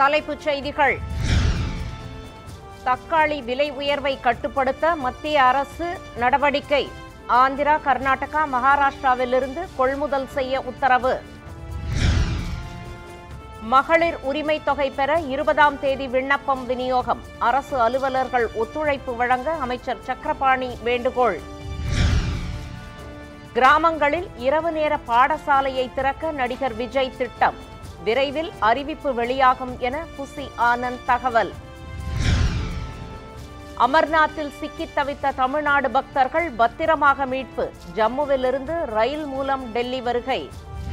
தலைப்புச் செய்திகள் தக்காளி விலை உயர்வை கட்டுப்படுத்த மத்திய அரசு நடவடிக்கை ஆந்திரா கர்நாடகா மகாராஷ்டிராவிலிருந்து கொள்முதல் செய்ய உத்தரவு மகளிர் உரிமை தொகை பெற இருபதாம் தேதி விண்ணப்பம் விநியோகம் அரசு அலுவலர்கள் ஒத்துழைப்பு வழங்க அமைச்சர் சக்கரபாணி வேண்டுகோள் கிராமங்களில் இரவு நேர பாடசாலையை திறக்க நடிகர் விஜய் திட்டம் விரைவில் அறிவிப்பு வெளியாகும் என புசி ஆனந்த் தகவல் அமர்நாத்தில் சிக்கித் தவித்த தமிழ்நாடு பக்தர்கள் பத்திரமாக மீட்பு ஜம்முவிலிருந்து ரயில் மூலம் டெல்லி வருகை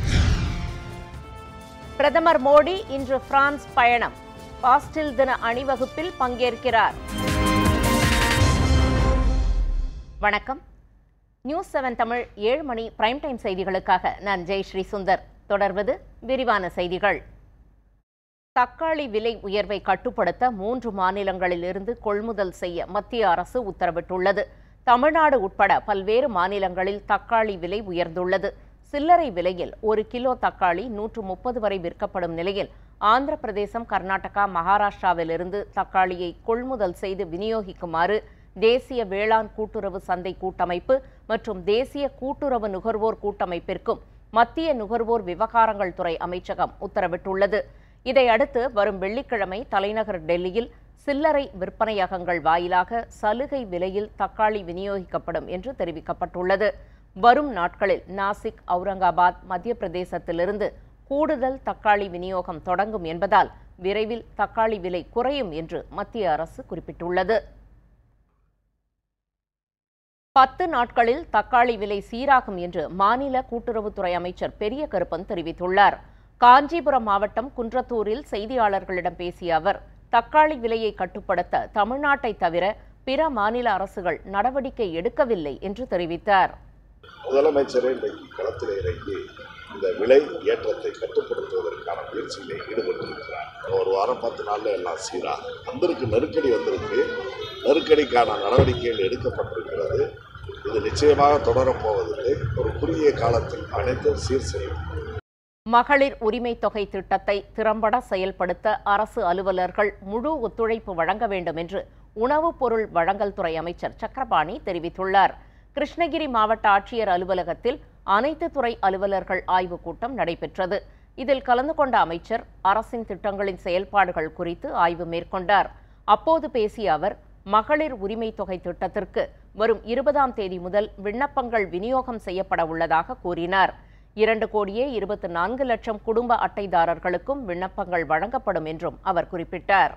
பிரதமர் மோடி இன்று பிரான்ஸ் பயணம் பாஸ்டில் தின அணிவகுப்பில் பங்கேற்கிறார் வணக்கம் நியூஸ் செவன் தமிழ் ஏழு மணி பிரைம் டைம் செய்திகளுக்காக நான் ஜெயஸ்ரீ சுந்தர் தொடர்வது விரிவான செய்திகள் தக்காளி விலை உயர்வை கட்டுப்படுத்த மூன்று மாநிலங்களிலிருந்து கொள்முதல் செய்ய மத்திய அரசு உத்தரவிட்டுள்ளது தமிழ்நாடு உட்பட பல்வேறு மாநிலங்களில் தக்காளி விலை உயர்ந்துள்ளது சில்லறை விலையில் ஒரு கிலோ தக்காளி நூற்று முப்பது வரை விற்கப்படும் நிலையில் ஆந்திர பிரதேசம் கர்நாடகா மகாராஷ்டிராவிலிருந்து தக்காளியை கொள்முதல் செய்து விநியோகிக்குமாறு தேசிய வேளாண் கூட்டுறவு சந்தை கூட்டமைப்பு மற்றும் தேசிய கூட்டுறவு நுகர்வோர் கூட்டமைப்பிற்கும் மத்திய நுகர்வோர் விவகாரங்கள் துறை அமைச்சகம் உத்தரவிட்டுள்ளது இதையடுத்து வரும் வெள்ளிக்கிழமை தலைநகர் டெல்லியில் சில்லறை விற்பனையகங்கள் வாயிலாக சலுகை விலையில் தக்காளி விநியோகிக்கப்படும் என்று தெரிவிக்கப்பட்டுள்ளது வரும் நாட்களில் நாசிக் அவுரங்காபாத் மத்திய பிரதேசத்திலிருந்து கூடுதல் தக்காளி விநியோகம் தொடங்கும் என்பதால் விரைவில் தக்காளி விலை குறையும் என்று மத்திய அரசு குறிப்பிட்டுள்ளது பத்து நாட்களில் தக்காளி விலை சீராகும் என்று மாநில கூட்டுறவுத்துறை அமைச்சர் பெரிய கருப்பன் தெரிவித்துள்ளார் காஞ்சிபுரம் மாவட்டம் குன்றத்தூரில் செய்தியாளர்களிடம் பேசிய அவர் தக்காளி விலையை கட்டுப்படுத்த தமிழ்நாட்டை தவிர பிற மாநில அரசுகள் நடவடிக்கை எடுக்கவில்லை என்று தெரிவித்தார் முதலமைச்சரே இன்றைக்கு களத்தில் இறங்கி இந்த விலை ஏற்றத்தை கட்டுப்படுத்துவதற்கான முயற்சியிலே ஈடுபட்டிருக்கிறார் ஒரு வாரம் பத்து நாள்ல எல்லாம் சீரா வந்திருக்கு நெருக்கடி வந்திருக்கு நெருக்கடிக்கான நடவடிக்கைகள் எடுக்கப்பட்டிருக்கிறது இது நிச்சயமாக தொடரப் போவதில்லை ஒரு குறுகிய காலத்தில் அனைத்தும் சீர் செய்யும் மகளிர் உரிமை தொகை திட்டத்தை திறம்பட செயல்படுத்த அரசு அலுவலர்கள் முழு ஒத்துழைப்பு வழங்க வேண்டும் என்று உணவுப் பொருள் வழங்கல் துறை அமைச்சர் சக்கரபாணி தெரிவித்துள்ளார் கிருஷ்ணகிரி மாவட்ட ஆட்சியர் அலுவலகத்தில் அனைத்து துறை அலுவலர்கள் ஆய்வுக் கூட்டம் நடைபெற்றது இதில் கலந்து கொண்ட அமைச்சர் அரசின் திட்டங்களின் செயல்பாடுகள் குறித்து ஆய்வு மேற்கொண்டார் அப்போது பேசிய அவர் மகளிர் உரிமை தொகை திட்டத்திற்கு வரும் இருபதாம் தேதி முதல் விண்ணப்பங்கள் விநியோகம் செய்யப்பட உள்ளதாக கூறினார் இரண்டு கோடியே இருபத்தி நான்கு லட்சம் குடும்ப அட்டைதாரர்களுக்கும் விண்ணப்பங்கள் வழங்கப்படும் என்றும் அவர் குறிப்பிட்டார்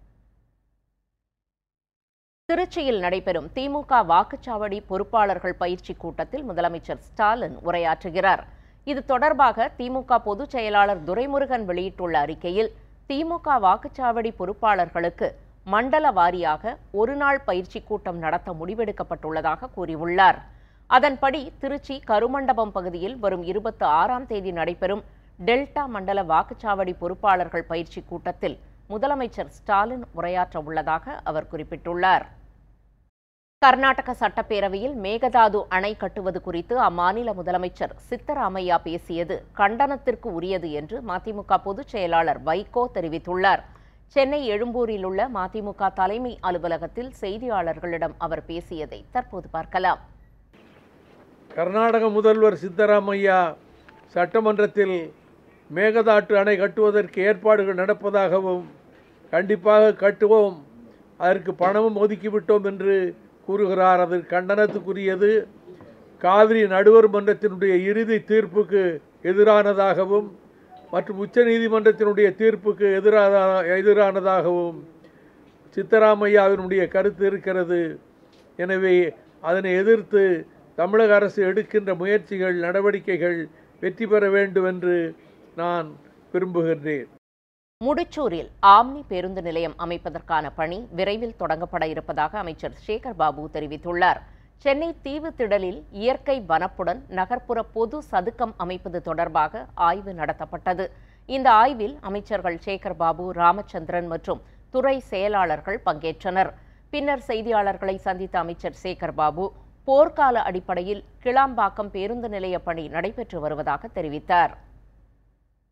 திருச்சியில் நடைபெறும் திமுக வாக்குச்சாவடி பொறுப்பாளர்கள் பயிற்சி கூட்டத்தில் முதலமைச்சர் ஸ்டாலின் உரையாற்றுகிறார் இது தொடர்பாக திமுக பொதுச் செயலாளர் துரைமுருகன் வெளியிட்டுள்ள அறிக்கையில் திமுக வாக்குச்சாவடி பொறுப்பாளர்களுக்கு மண்டல வாரியாக ஒருநாள் பயிற்சி கூட்டம் நடத்த முடிவெடுக்கப்பட்டுள்ளதாக கூறியுள்ளார் அதன்படி திருச்சி கருமண்டபம் பகுதியில் வரும் இருபத்தி ஆறாம் தேதி நடைபெறும் டெல்டா மண்டல வாக்குச்சாவடி பொறுப்பாளர்கள் பயிற்சி கூட்டத்தில் முதலமைச்சர் ஸ்டாலின் உரையாற்ற உள்ளதாக அவர் குறிப்பிட்டுள்ளார் கர்நாடக சட்டப்பேரவையில் மேகதாது அணை கட்டுவது குறித்து அம்மாநில முதலமைச்சர் சித்தராமையா பேசியது கண்டனத்திற்கு உரியது என்று மதிமுக பொதுச் செயலாளர் வைகோ தெரிவித்துள்ளார் சென்னை எழும்பூரில் உள்ள மதிமுக தலைமை அலுவலகத்தில் செய்தியாளர்களிடம் அவர் பேசியதை தற்போது பார்க்கலாம் கர்நாடக முதல்வர் சித்தராமையா சட்டமன்றத்தில் மேகதாட்டு அணை கட்டுவதற்கு ஏற்பாடுகள் நடப்பதாகவும் கண்டிப்பாக கட்டுவோம் அதற்கு பணமும் ஒதுக்கிவிட்டோம் என்று கூறுகிறார் அது கண்டனத்துக்குரியது காவிரி நடுவர் மன்றத்தினுடைய இறுதி தீர்ப்புக்கு எதிரானதாகவும் மற்றும் உச்சநீதிமன்றத்தினுடைய தீர்ப்புக்கு எதிரான எதிரானதாகவும் சித்தராமையாவினுடைய கருத்து இருக்கிறது எனவே அதனை எதிர்த்து தமிழக அரசு எடுக்கின்ற முயற்சிகள் நடவடிக்கைகள் வெற்றி பெற வேண்டும் என்று நான் விரும்புகின்றேன் முடிச்சூரில் ஆம்னி பேருந்து நிலையம் அமைப்பதற்கான பணி விரைவில் தொடங்கப்பட இருப்பதாக அமைச்சர் சேகர் பாபு தெரிவித்துள்ளார் சென்னை தீவுத்திடலில் இயற்கை வனப்புடன் நகர்ப்புற பொது சதுக்கம் அமைப்பது தொடர்பாக ஆய்வு நடத்தப்பட்டது இந்த ஆய்வில் அமைச்சர்கள் சேகர் பாபு ராமச்சந்திரன் மற்றும் துறை செயலாளர்கள் பங்கேற்றனர் பின்னர் செய்தியாளர்களை சந்தித்த அமைச்சர் சேகர் பாபு போர்க்கால அடிப்படையில் கிளாம்பாக்கம் பேருந்து நிலைய பணி நடைபெற்று வருவதாக தெரிவித்தார்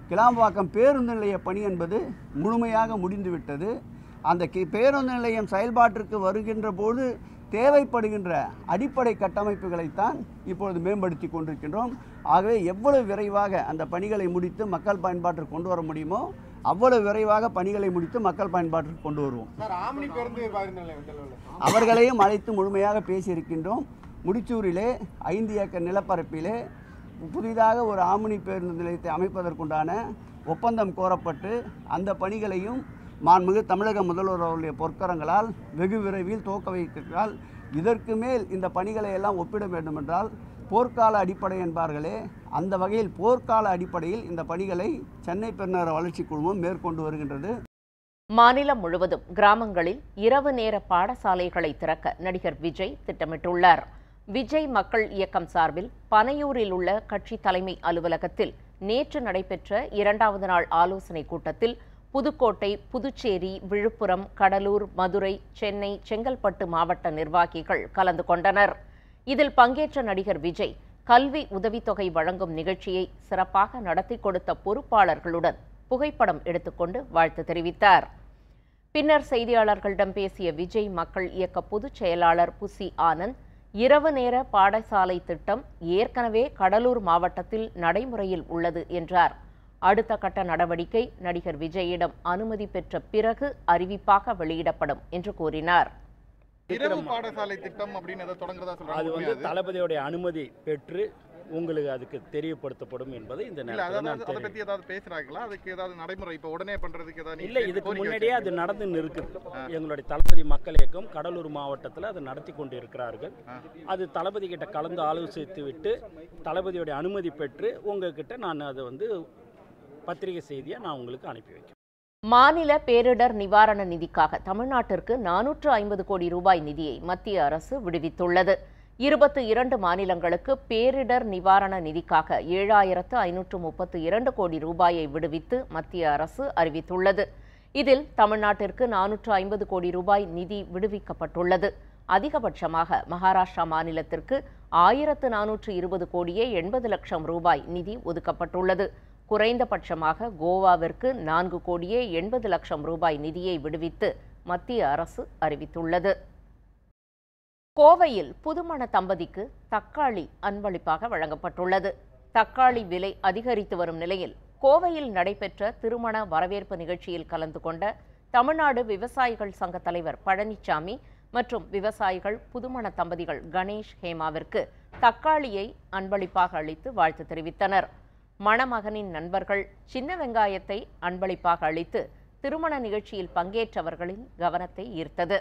கிளாம்பாக்கம் பேருந்து நிலைய பணி என்பது முழுமையாக முடிந்துவிட்டது அந்த கி பேருந்து நிலையம் செயல்பாட்டிற்கு வருகின்ற போது தேவைப்படுகின்ற அடிப்படை கட்டமைப்புகளைத்தான் இப்பொழுது மேம்படுத்தி கொண்டிருக்கின்றோம் ஆகவே எவ்வளவு விரைவாக அந்த பணிகளை முடித்து மக்கள் பயன்பாட்டிற்கு கொண்டு வர முடியுமோ அவ்வளவு விரைவாக பணிகளை முடித்து மக்கள் பயன்பாட்டிற்கு கொண்டு வருவோம் சார் ஆம்னி பேருந்து பாருங்களேன் வெள்ளலூர்ல. அவர்களையும் அழைத்து முழுமையாக பேசியிருக்கின்றோம் முடிச்சூரிலே ஐந்து ஏக்கர் நிலப்பரப்பிலே புதிதாக ஒரு ஆம்னி பேருந்து நிலையத்தை அமைப்பதற்குண்டான ஒப்பந்தம் கோரப்பட்டு அந்த பணிகளையும் மாண்புமிகு தமிழக முதல்வர் அவருடைய பொற்கரங்களால் வெகு விரைவில் துவக்க வைக்கிறால் இதற்கு மேல் இந்த பணிகளை எல்லாம் ஒப்பிட வேண்டுமென்றால் போர்க்கால அடிப்படை என்பார்களே அந்த வகையில் போர்க்கால அடிப்படையில் இந்த பணிகளை சென்னை பெருநகர வளர்ச்சிக் குழுமம் மேற்கொண்டு வருகின்றது மாநிலம் முழுவதும் கிராமங்களில் இரவு நேர பாடசாலைகளை திறக்க நடிகர் விஜய் திட்டமிட்டுள்ளார் விஜய் மக்கள் இயக்கம் சார்பில் பனையூரில் உள்ள கட்சி தலைமை அலுவலகத்தில் நேற்று நடைபெற்ற இரண்டாவது நாள் ஆலோசனைக் கூட்டத்தில் புதுக்கோட்டை புதுச்சேரி விழுப்புரம் கடலூர் மதுரை சென்னை செங்கல்பட்டு மாவட்ட நிர்வாகிகள் கலந்து கொண்டனர் இதில் பங்கேற்ற நடிகர் விஜய் கல்வி உதவித்தொகை வழங்கும் நிகழ்ச்சியை சிறப்பாக நடத்தி கொடுத்த பொறுப்பாளர்களுடன் புகைப்படம் எடுத்துக்கொண்டு வாழ்த்து தெரிவித்தார் பின்னர் செய்தியாளர்களிடம் பேசிய விஜய் மக்கள் இயக்க பொதுச் செயலாளர் புசி ஆனந்த் இரவு நேர பாடசாலை திட்டம் ஏற்கனவே கடலூர் மாவட்டத்தில் நடைமுறையில் உள்ளது என்றார் அடுத்த கட்ட நடவடிக்கை நடிகர் விஜயிடம் அனுமதி பெற்ற பிறகு அறிவிப்பாக வெளியிடப்படும் என்று கூறினார் இரவு பாடசாலை திட்டம் அப்படின்னு ஏதோ தொடங்குறதா அது சொல்றாங்க வந்து உண்மையா அது? தளபதியோடைய அனுமதி பெற்று உங்களுக்கு அதுக்கு தெரியப்படுத்தப்படும் என்பதை இந்த இல்ல நேரத்தில் அதாவது நான் அதை தெரிவிக்கிறேன் பத்தி ஏதாவது பேசுறாங்களா அதுக்கு ஏதாவது நடைமுறை இப்ப உடனே பண்றதுக்கு ஏதாவது இல்லை நீங்க இதுக்கு கோரிக்கை முன்னாடியே அது வச்சிருக்கீங்களா? நடந்து இருக்குது எங்களுடைய தளபதி மக்கள் இயக்கம் கடலூர் மாவட்டத்தில் அதை நடத்தி கொண்டு இருக்கிறார்கள் ஆ. அது தளபதி கிட்ட கலந்து ஆலோசித்து விட்டு தளபதியோடைய அனுமதி பெற்று உங்ககிட்ட நான் அதை வந்து பத்திரிகை செய்தியை நான் உங்களுக்கு அனுப்பி வைக்கிறேன் மாநில பேரிடர் நிவாரண நிதிக்காக தமிழ்நாட்டிற்கு நானூற்று ஐம்பது கோடி ரூபாய் நிதியை மத்திய அரசு விடுவித்துள்ளது இருபத்து இரண்டு மாநிலங்களுக்கு பேரிடர் நிவாரண நிதிக்காக ஏழாயிரத்து ஐநூற்று முப்பத்து இரண்டு கோடி ரூபாயை விடுவித்து மத்திய அரசு அறிவித்துள்ளது இதில் தமிழ்நாட்டிற்கு நானூற்று ஐம்பது கோடி ரூபாய் நிதி விடுவிக்கப்பட்டுள்ளது அதிகபட்சமாக மகாராஷ்டிரா மாநிலத்திற்கு ஆயிரத்து நானூற்று இருபது கோடியே எண்பது லட்சம் ரூபாய் நிதி ஒதுக்கப்பட்டுள்ளது குறைந்தபட்சமாக கோவாவிற்கு நான்கு கோடியே எண்பது லட்சம் ரூபாய் நிதியை விடுவித்து மத்திய அரசு அறிவித்துள்ளது கோவையில் புதுமண தம்பதிக்கு தக்காளி அன்பளிப்பாக வழங்கப்பட்டுள்ளது தக்காளி விலை அதிகரித்து வரும் நிலையில் கோவையில் நடைபெற்ற திருமண வரவேற்பு நிகழ்ச்சியில் கலந்து கொண்ட தமிழ்நாடு விவசாயிகள் சங்க தலைவர் பழனிசாமி மற்றும் விவசாயிகள் புதுமண தம்பதிகள் கணேஷ் ஹேமாவிற்கு தக்காளியை அன்பளிப்பாக அளித்து வாழ்த்து தெரிவித்தனர் மணமகனின் நண்பர்கள் சின்ன வெங்காயத்தை அன்பளிப்பாக அளித்து திருமண நிகழ்ச்சியில் பங்கேற்றவர்களின் கவனத்தை ஈர்த்தது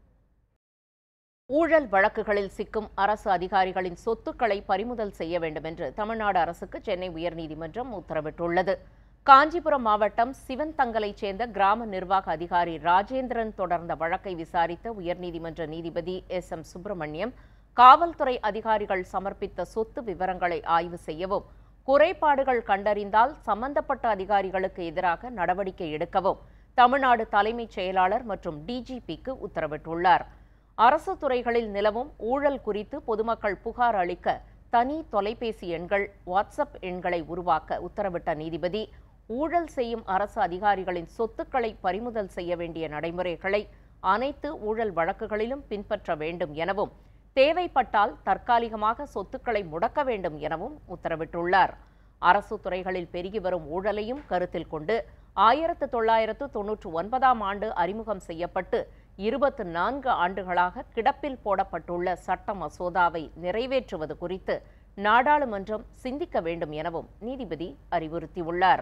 ஊழல் வழக்குகளில் சிக்கும் அரசு அதிகாரிகளின் சொத்துக்களை பறிமுதல் செய்ய வேண்டும் என்று தமிழ்நாடு அரசுக்கு சென்னை உயர்நீதிமன்றம் உத்தரவிட்டுள்ளது காஞ்சிபுரம் மாவட்டம் சிவன்தங்கலைச் சேர்ந்த கிராம நிர்வாக அதிகாரி ராஜேந்திரன் தொடர்ந்த வழக்கை விசாரித்த உயர்நீதிமன்ற நீதிபதி எஸ் எம் சுப்பிரமணியம் காவல்துறை அதிகாரிகள் சமர்ப்பித்த சொத்து விவரங்களை ஆய்வு செய்யவும் குறைபாடுகள் கண்டறிந்தால் சம்பந்தப்பட்ட அதிகாரிகளுக்கு எதிராக நடவடிக்கை எடுக்கவும் தமிழ்நாடு தலைமைச் செயலாளர் மற்றும் டிஜிபிக்கு உத்தரவிட்டுள்ளார் அரசு துறைகளில் நிலவும் ஊழல் குறித்து பொதுமக்கள் புகார் அளிக்க தனி தொலைபேசி எண்கள் வாட்ஸ்அப் எண்களை உருவாக்க உத்தரவிட்ட நீதிபதி ஊழல் செய்யும் அரசு அதிகாரிகளின் சொத்துக்களை பறிமுதல் செய்ய வேண்டிய நடைமுறைகளை அனைத்து ஊழல் வழக்குகளிலும் பின்பற்ற வேண்டும் எனவும் தேவைப்பட்டால் தற்காலிகமாக சொத்துக்களை முடக்க வேண்டும் எனவும் உத்தரவிட்டுள்ளார் அரசு துறைகளில் பெருகி வரும் ஊழலையும் கருத்தில் கொண்டு ஆயிரத்து தொள்ளாயிரத்து தொன்னூற்று ஒன்பதாம் ஆண்டு அறிமுகம் செய்யப்பட்டு இருபத்து நான்கு ஆண்டுகளாக கிடப்பில் போடப்பட்டுள்ள சட்ட மசோதாவை நிறைவேற்றுவது குறித்து நாடாளுமன்றம் சிந்திக்க வேண்டும் எனவும் நீதிபதி அறிவுறுத்தியுள்ளார்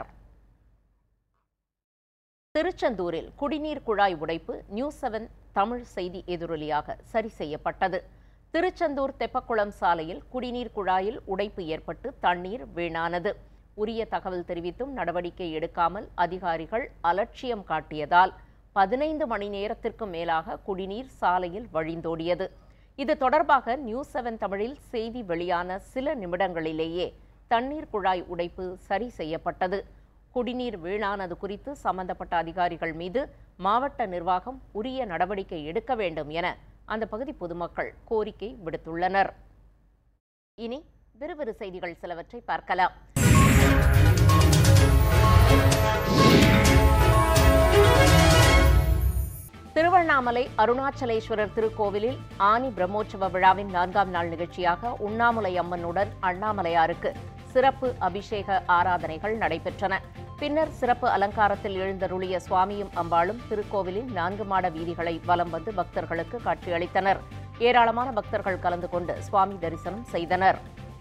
திருச்செந்தூரில் குடிநீர் குழாய் உடைப்பு நியூஸ் செவன் தமிழ் செய்தி எதிரொலியாக சரி செய்யப்பட்டது திருச்செந்தூர் தெப்பக்குளம் சாலையில் குடிநீர் குழாயில் உடைப்பு ஏற்பட்டு தண்ணீர் வீணானது உரிய தகவல் தெரிவித்தும் நடவடிக்கை எடுக்காமல் அதிகாரிகள் அலட்சியம் காட்டியதால் பதினைந்து மணி நேரத்திற்கும் மேலாக குடிநீர் சாலையில் வழிந்தோடியது இது தொடர்பாக நியூஸ் செவன் தமிழில் செய்தி வெளியான சில நிமிடங்களிலேயே தண்ணீர் குழாய் உடைப்பு சரி செய்யப்பட்டது குடிநீர் வீணானது குறித்து சம்பந்தப்பட்ட அதிகாரிகள் மீது மாவட்ட நிர்வாகம் உரிய நடவடிக்கை எடுக்க வேண்டும் என அந்த பகுதி பொதுமக்கள் கோரிக்கை விடுத்துள்ளனர் இனி விறுவிறு செய்திகள் சிலவற்றை பார்க்கலாம் திருவண்ணாமலை அருணாச்சலேஸ்வரர் திருக்கோவிலில் ஆனி பிரம்மோற்சவ விழாவின் நான்காம் நாள் நிகழ்ச்சியாக உண்ணாமுலை அம்மனுடன் அண்ணாமலையாருக்கு சிறப்பு அபிஷேக ஆராதனைகள் நடைபெற்றன பின்னர் சிறப்பு அலங்காரத்தில் எழுந்தருளிய சுவாமியும் அம்பாளும் திருக்கோவிலின் நான்கு மாட வீதிகளை வலம் வந்து பக்தர்களுக்கு காட்சியளித்தனர் ஏராளமான பக்தர்கள் கலந்து கொண்டு சுவாமி தரிசனம் செய்தனர்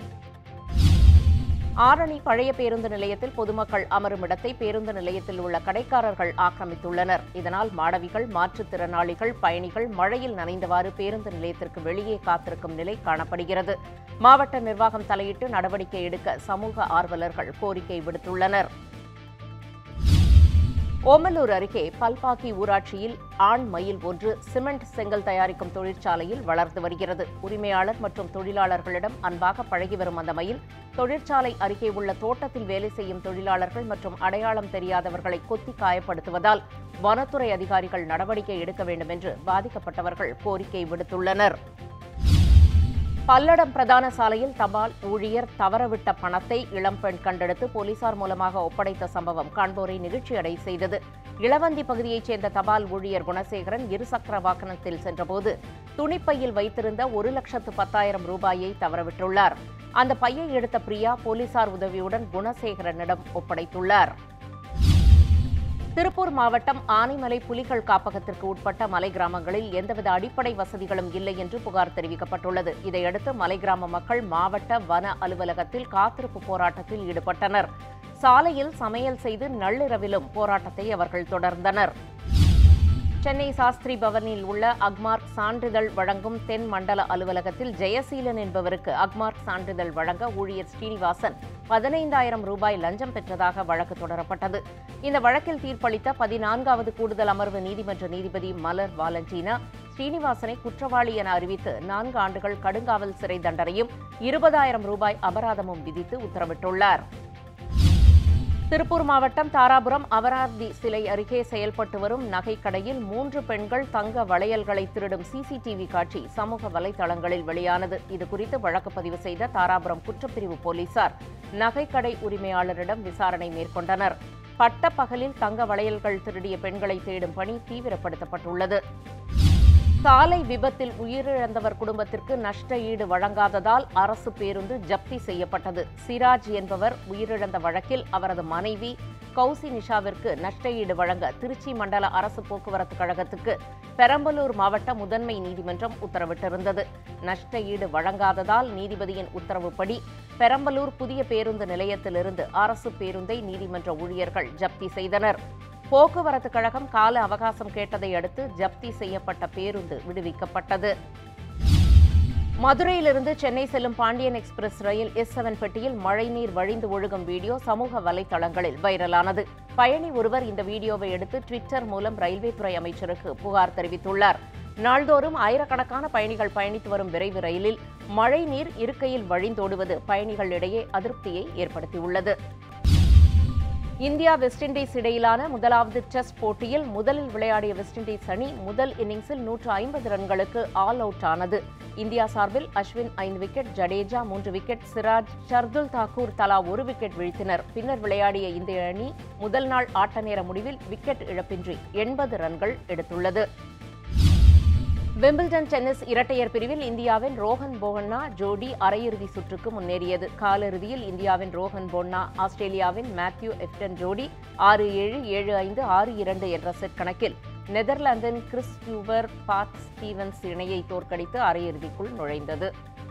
ஆரணி பழைய பேருந்து நிலையத்தில் பொதுமக்கள் அமரும் இடத்தை பேருந்து நிலையத்தில் உள்ள கடைக்காரர்கள் ஆக்கிரமித்துள்ளனர் இதனால் மாணவிகள் மாற்றுத்திறனாளிகள் பயணிகள் மழையில் நனைந்தவாறு பேருந்து நிலையத்திற்கு வெளியே காத்திருக்கும் நிலை காணப்படுகிறது மாவட்ட நிர்வாகம் தலையிட்டு நடவடிக்கை எடுக்க சமூக ஆர்வலர்கள் கோரிக்கை விடுத்துள்ளனர் ஓமலூர் அருகே பல்பாக்கி ஊராட்சியில் ஆண் மயில் ஒன்று சிமெண்ட் செங்கல் தயாரிக்கும் தொழிற்சாலையில் வளர்ந்து வருகிறது உரிமையாளர் மற்றும் தொழிலாளர்களிடம் அன்பாக பழகி வரும் அந்த மயில் தொழிற்சாலை அருகே உள்ள தோட்டத்தில் வேலை செய்யும் தொழிலாளர்கள் மற்றும் அடையாளம் தெரியாதவர்களை கொத்தி காயப்படுத்துவதால் வனத்துறை அதிகாரிகள் நடவடிக்கை எடுக்க வேண்டும் என்று பாதிக்கப்பட்டவர்கள் கோரிக்கை விடுத்துள்ளனர் பல்லடம் பிரதான சாலையில் தபால் ஊழியர் தவறவிட்ட பணத்தை இளம்பெண் கண்டெடுத்து போலீசார் மூலமாக ஒப்படைத்த சம்பவம் காண்போரை நிகழ்ச்சியடை செய்தது இளவந்தி பகுதியைச் சேர்ந்த தபால் ஊழியர் குணசேகரன் இருசக்கர வாகனத்தில் சென்றபோது துணிப்பையில் வைத்திருந்த ஒரு லட்சத்து பத்தாயிரம் ரூபாயை தவறவிட்டுள்ளார் அந்த பையை எடுத்த பிரியா போலீசார் உதவியுடன் குணசேகரனிடம் ஒப்படைத்துள்ளார் திருப்பூர் மாவட்டம் ஆனைமலை புலிகள் காப்பகத்திற்கு உட்பட்ட மலை கிராமங்களில் எந்தவித அடிப்படை வசதிகளும் இல்லை என்று புகார் தெரிவிக்கப்பட்டுள்ளது இதையடுத்து மலை கிராம மக்கள் மாவட்ட வன அலுவலகத்தில் காத்திருப்பு போராட்டத்தில் ஈடுபட்டனர் சாலையில் சமையல் செய்து நள்ளிரவிலும் போராட்டத்தை அவர்கள் தொடர்ந்தனர் சென்னை சாஸ்திரி பவனில் உள்ள அக்மார்க் சான்றிதழ் வழங்கும் தென் மண்டல அலுவலகத்தில் ஜெயசீலன் என்பவருக்கு அக்மார்க் சான்றிதழ் வழங்க ஊழியர் ஸ்ரீனிவாசன் பதினைந்தாயிரம் ரூபாய் லஞ்சம் பெற்றதாக வழக்கு தொடரப்பட்டது இந்த வழக்கில் தீர்ப்பளித்த பதினான்காவது கூடுதல் அமர்வு நீதிமன்ற நீதிபதி மலர் வாலண்டீனா ஸ்ரீனிவாசனை குற்றவாளி என அறிவித்து நான்கு ஆண்டுகள் கடுங்காவல் சிறை தண்டனையும் இருபதாயிரம் ரூபாய் அபராதமும் விதித்து உத்தரவிட்டுள்ளார் திருப்பூர் மாவட்டம் தாராபுரம் அமராவதி சிலை அருகே செயல்பட்டு வரும் நகைக்கடையில் மூன்று பெண்கள் தங்க வளையல்களை திருடும் சிசிடிவி காட்சி சமூக வலைதளங்களில் வெளியானது இதுகுறித்து வழக்கு பதிவு செய்த தாராபுரம் குற்றப்பிரிவு போலீசார் நகைக்கடை உரிமையாளரிடம் விசாரணை மேற்கொண்டனர் பட்டப்பகலில் தங்க வளையல்கள் திருடிய பெண்களை தேடும் பணி தீவிரப்படுத்தப்பட்டுள்ளது சாலை விபத்தில் உயிரிழந்தவர் குடும்பத்திற்கு நஷ்ட ஈடு வழங்காததால் அரசு பேருந்து ஜப்தி செய்யப்பட்டது சிராஜ் என்பவர் உயிரிழந்த வழக்கில் அவரது மனைவி கௌசி நிஷாவிற்கு நஷ்ட ஈடு வழங்க திருச்சி மண்டல அரசு போக்குவரத்து கழகத்துக்கு பெரம்பலூர் மாவட்ட முதன்மை நீதிமன்றம் உத்தரவிட்டிருந்தது நஷ்ட ஈடு வழங்காததால் நீதிபதியின் உத்தரவுப்படி பெரம்பலூர் புதிய பேருந்து நிலையத்திலிருந்து அரசு பேருந்தை நீதிமன்ற ஊழியர்கள் ஜப்தி செய்தனர் போக்குவரத்து கழகம் கால அவகாசம் கேட்டதை அடுத்து ஜப்தி செய்யப்பட்ட பேருந்து விடுவிக்கப்பட்டது மதுரையிலிருந்து சென்னை செல்லும் பாண்டியன் எக்ஸ்பிரஸ் ரயில் எஸ் செவன் பெட்டியில் மழைநீர் வழிந்து ஒழுகும் வீடியோ சமூக வலைதளங்களில் வைரலானது பயணி ஒருவர் இந்த வீடியோவை எடுத்து ட்விட்டர் மூலம் ரயில்வே துறை அமைச்சருக்கு புகார் தெரிவித்துள்ளார் நாள்தோறும் ஆயிரக்கணக்கான பயணிகள் பயணித்து வரும் விரைவு ரயிலில் மழைநீர் இருக்கையில் வழிந்தோடுவது பயணிகளிடையே அதிருப்தியை ஏற்படுத்தியுள்ளது இந்தியா வெஸ்ட் இண்டீஸ் இடையிலான முதலாவது டெஸ்ட் போட்டியில் முதலில் விளையாடிய வெஸ்ட் இண்டீஸ் அணி முதல் இன்னிங்ஸில் நூற்று ஐம்பது ரன்களுக்கு ஆல் அவுட் ஆனது இந்தியா சார்பில் அஸ்வின் ஐந்து விக்கெட் ஜடேஜா மூன்று விக்கெட் சிராஜ் ஷர்துல் தாக்கூர் தலா ஒரு விக்கெட் வீழ்த்தினர் பின்னர் விளையாடிய இந்திய அணி முதல் நாள் ஆட்ட நேர முடிவில் விக்கெட் இழப்பின்றி எண்பது ரன்கள் எடுத்துள்ளது விம்பிள்டன் டென்னிஸ் இரட்டையர் பிரிவில் இந்தியாவின் ரோஹன் போகன்னா ஜோடி அரையிறுதி சுற்றுக்கு முன்னேறியது காலிறுதியில் இந்தியாவின் ரோஹன் போன்னா ஆஸ்திரேலியாவின் மேத்யூ எஃப்டன் ஜோடி ஆறு ஏழு ஏழு ஐந்து ஆறு இரண்டு என்ற செட் கணக்கில் நெதர்லாந்தின் கிறிஸ் டியூபர் பாத் ஸ்டீவன்ஸ் இணையை தோற்கடித்து அரையிறுதிக்குள் நுழைந்தது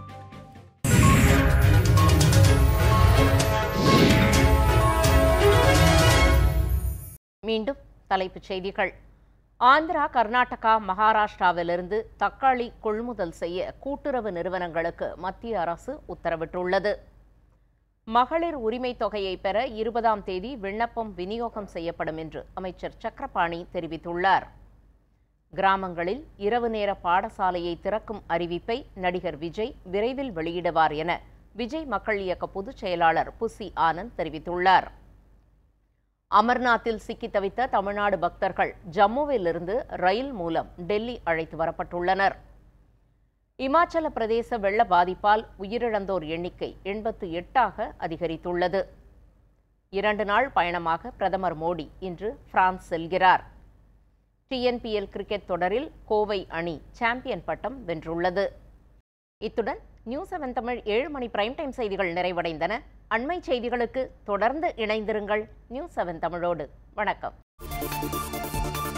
மீண்டும் தலைப்புச் செய்திகள் ஆந்திரா கர்நாடகா மகாராஷ்டிராவிலிருந்து தக்காளி கொள்முதல் செய்ய கூட்டுறவு நிறுவனங்களுக்கு மத்திய அரசு உத்தரவிட்டுள்ளது மகளிர் உரிமைத் தொகையை பெற இருபதாம் தேதி விண்ணப்பம் விநியோகம் செய்யப்படும் என்று அமைச்சர் சக்கரபாணி தெரிவித்துள்ளார் கிராமங்களில் இரவு நேர பாடசாலையை திறக்கும் அறிவிப்பை நடிகர் விஜய் விரைவில் வெளியிடுவார் என விஜய் மக்கள் இயக்க பொதுச் செயலாளர் புசி ஆனந்த் தெரிவித்துள்ளார் அமர்நாத்தில் சிக்கி தவித்த தமிழ்நாடு பக்தர்கள் ஜம்முவிலிருந்து ரயில் மூலம் டெல்லி அழைத்து வரப்பட்டுள்ளனர் இமாச்சல பிரதேச வெள்ள பாதிப்பால் உயிரிழந்தோர் எண்ணிக்கை எண்பத்து எட்டாக அதிகரித்துள்ளது இரண்டு நாள் பயணமாக பிரதமர் மோடி இன்று பிரான்ஸ் செல்கிறார் டிஎன்பிஎல் கிரிக்கெட் தொடரில் கோவை அணி சாம்பியன் பட்டம் வென்றுள்ளது இத்துடன் நியூஸ் செவன் தமிழ் ஏழு மணி பிரைம் டைம் செய்திகள் நிறைவடைந்தன அண்மை செய்திகளுக்கு தொடர்ந்து இணைந்திருங்கள் நியூஸ் செவன் தமிழோடு வணக்கம்